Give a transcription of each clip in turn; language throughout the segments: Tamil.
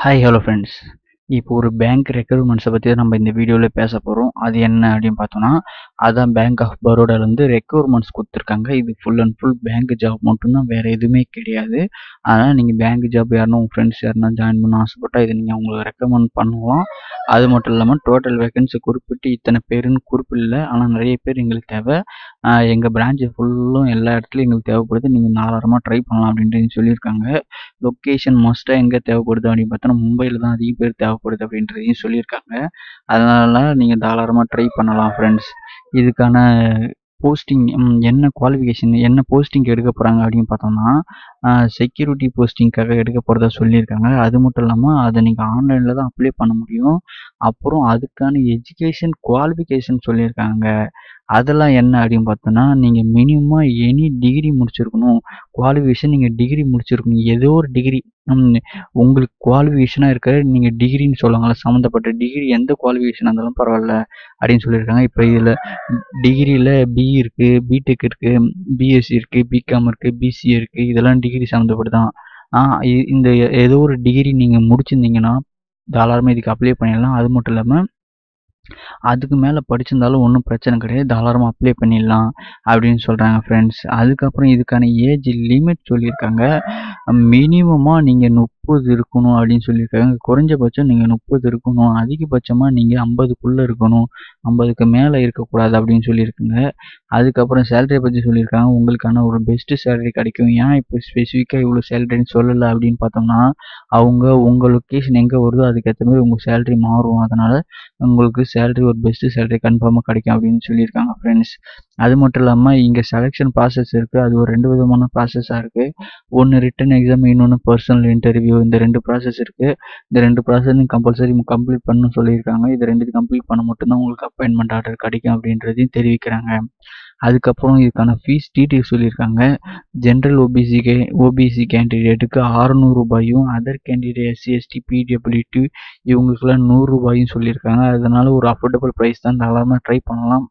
ஹாய் ஹலோ ஃப்ரெண்ட்ஸ் இப்போ ஒரு பேங்க் ரெக்ரூட்மெண்ட்ஸை பற்றி நம்ம இந்த வீடியோவில் பேச போகிறோம் அது என்ன அப்படின்னு பார்த்தோன்னா அதான் பேங்க் ஆஃப் பரோடாலேருந்து ரெக்ரூட்மெண்ட்ஸ் கொடுத்துருக்காங்க இது full and full bank job மட்டும்தான் வேறு எதுவுமே கிடையாது அதனால் நீங்கள் பேங்க் ஜாப் யாருன்னா உங்கள் ஃப்ரெண்ட்ஸ் யாருன்னா ஜாயின் பண்ண ஆசைப்பட்டால் இதை நீங்கள் அவங்களுக்கு ரெக்கமெண்ட் பண்ணலாம் அது மட்டும் இல்லாமல் டோட்டல் வேகன்சி குறிப்பிட்டு இத்தனை பேருன்னு குறிப்பிடல ஆனால் நிறைய பேர் எங்களுக்கு தேவை எங்கள் பிரான்ச்சு ஃபுல்லும் எல்லா இடத்துலையும் எங்களுக்கு தேவைப்படுது நீங்கள் தாராளமாக ட்ரை பண்ணலாம் அப்படின்ட்டு சொல்லியிருக்காங்க லொக்கேஷன் மோஸ்ட்டாக எங்கே தேவைப்படுது அப்படின்னு பார்த்தோன்னா மும்பையில் தான் அதிக பேர் தேவைப்படுது அப்படின்றதையும் சொல்லியிருக்காங்க அதனால நீங்கள் தாராளமாக ட்ரை பண்ணலாம் ஃப்ரெண்ட்ஸ் இதுக்கான போஸ்டிங் என்ன குவாலிஃபிகேஷன் என்ன போஸ்டிங் எடுக்க போகிறாங்க அப்படின்னு பார்த்தோம்னா செக்யூரிட்டி போஸ்டிங்காக எடுக்க போகிறதா சொல்லியிருக்காங்க அது மட்டும் இல்லாமல் அதை நீங்கள் ஆன்லைனில் தான் அப்ளை பண்ண முடியும் அப்புறம் அதுக்கான எஜுகேஷன் குவாலிஃபிகேஷன் சொல்லியிருக்காங்க அதெல்லாம் என்ன அப்படின்னு பார்த்தோன்னா நீங்கள் மினிமம் எனி டிகிரி முடிச்சிருக்கணும் குவாலிஃபிகேஷன் நீங்கள் டிகிரி முடிச்சிருக்கணும் ஏதோ ஒரு டிகிரி உங்களுக்கு குவாலிஃபிகேஷனாக இருக்க நீங்கள் டிகிரின்னு சொல்லுவாங்கள்ல சம்மந்தப்பட்ட டிகிரி எந்த குவாலிஃபிகேஷன் இருந்தாலும் பரவாயில்ல அப்படின்னு சொல்லியிருக்காங்க இப்போ இதில் டிகிரியில் பிஇ இருக்குது பிடெக் இருக்குது பிஎஸ்சி இருக்குது பிகாம் இருக்குது பிசிஏ இருக்குது இதெல்லாம் டிகிரி சம்மந்தப்பட்டு தான் இந்த ஏதோ ஒரு டிகிரி நீங்கள் முடிச்சிருந்தீங்கன்னா தாராளமாக இதுக்கு அப்ளை பண்ணிடலாம் அது மட்டும் இல்லாமல் அதுக்கு மேலே படிச்சிருந்தாலும் ஒன்றும் பிரச்சனை கிடையாது தாராளமாக அப்ளை பண்ணிடலாம் அப்படின்னு சொல்கிறாங்க ஃப்ரெண்ட்ஸ் அதுக்கப்புறம் இதுக்கான ஏஜ் லிமிட் சொல்லியிருக்காங்க மினிமமாக நீங்கள் முப்பது இருக்கணும் அப்படின்னு சொல்லியிருக்காங்க குறைஞ்சபட்சம் நீங்கள் முப்பது இருக்கணும் அதிகபட்சமாக நீங்கள் ஐம்பதுக்குள்ளே இருக்கணும் ஐம்பதுக்கு மேலே இருக்கக்கூடாது அப்படின்னு சொல்லியிருக்காங்க அதுக்கப்புறம் சேலரியை பற்றி சொல்லியிருக்காங்க உங்களுக்கான ஒரு பெஸ்ட்டு சேலரி கிடைக்கும் ஏன் இப்போ ஸ்பெசிஃபிக்காக இவ்வளோ சேலரின்னு சொல்லலை அப்படின்னு பார்த்தோம்னா அவங்க உங்கள் லொக்கேஷன் எங்கே வருதோ அதுக்கேற்ற மாதிரி உங்கள் சேலரி மாறும் அதனால் உங்களுக்கு சேலரி ஒரு பெஸ்ட்டு சேலரி கன்ஃபார்மாக கிடைக்கும் அப்படின்னு சொல்லியிருக்காங்க ஃப்ரெண்ட்ஸ் அது மட்டும் இல்லாமல் இங்கே செலெக்ஷன் ப்ராசஸ் இருக்குது அது ஒரு ரெண்டு விதமான ப்ராசஸாக இருக்குது ஒன்று ரிட்டன் எக்ஸாம் இன்னொன்று பர்சனல் இன்டர்வியூ இந்த ரெண்டு ப்ராசஸ் இருக்குது இந்த ரெண்டு ப்ராசஸையும் கம்பல்சரி கம்ப்ளீட் பண்ணணும்னு சொல்லியிருக்காங்க இது ரெண்டு கம்ப்ளீட் பண்ண மட்டும்தான் உங்களுக்கு அப்பாயின்மெண்ட் ஆர்டர் கிடைக்கும் அப்படின்றதையும் தெரிவிக்கிறாங்க அதுக்கப்புறம் இதுக்கான ஃபீஸ் டீட்டெயில் சொல்லியிருக்காங்க ஜென்ரல் ஓபிசி கே ஓபிசி கேண்டிடேட்டுக்கு அறநூறு ரூபாயும் other candidate SC ST PWD இவங்களுக்குலாம் நூறுரூபாயும் சொல்லியிருக்காங்க அதனால ஒரு அஃபோர்டபுள் ப்ரைஸ் தான் தாராளமாக ட்ரை பண்ணலாம்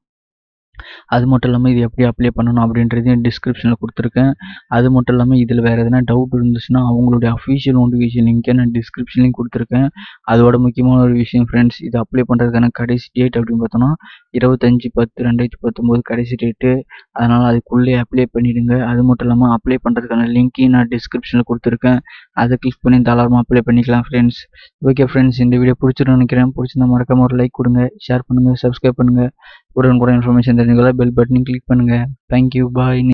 அது மட்டும் இல்லாமல் இது எப்படி அப்ளை பண்ணணும் அப்படின்றதையும் டிஸ்கிரிப்ஷனில் கொடுத்துருக்கேன் அது மட்டும் இல்லாமல் இதில் வேறு எதனா டவுட் இருந்துச்சுன்னா அவங்களுடைய அஃபீஷியல் நோட்டிஃபிகேஷன் லிங்க்கை நான் டிஸ்கிரிப்ஷன்லையும் கொடுத்துருக்கேன் அதோட முக்கியமான ஒரு விஷயம் ஃப்ரெண்ட்ஸ் இது அப்ளை பண்ணுறதுக்கான கடைசி டேட் அப்படின்னு பார்த்தோன்னா இருபத்தஞ்சி பத்து ரெண்டாயிரத்தி பத்தொம்போது கடைசி டேட்டு அதனால் அதுக்குள்ளே அப்ளை பண்ணிவிடுங்க அது மட்டும் இல்லாமல் அப்ளை பண்ணுறதுக்கான லிங்க்கையும் நான் டிஸ்கிரிப்ஷனில் கொடுத்துருக்கேன் அதை கிளிக் பண்ணி தாராளமாக அப்ளை பண்ணிக்கலாம் ஃப்ரெண்ட்ஸ் ஓகே ஃப்ரெண்ட்ஸ் இந்த வீடியோ பிடிச்சிருன்னு நினைக்கிறேன் பிடிச்சிருந்தா மறக்காம ஒரு லைக் கொடுங்க ஷேர் பண்ணுங்கள் சப்ஸ்கிரைப் பண்ணுங்கள் உடனுக்குடன் இன்ஃபர்மேஷன் தெரிஞ்சுக்கலாம் பெல் பட்டனையும் கிளிக் பண்ணுங்கள் தேங்க்யூ பாய்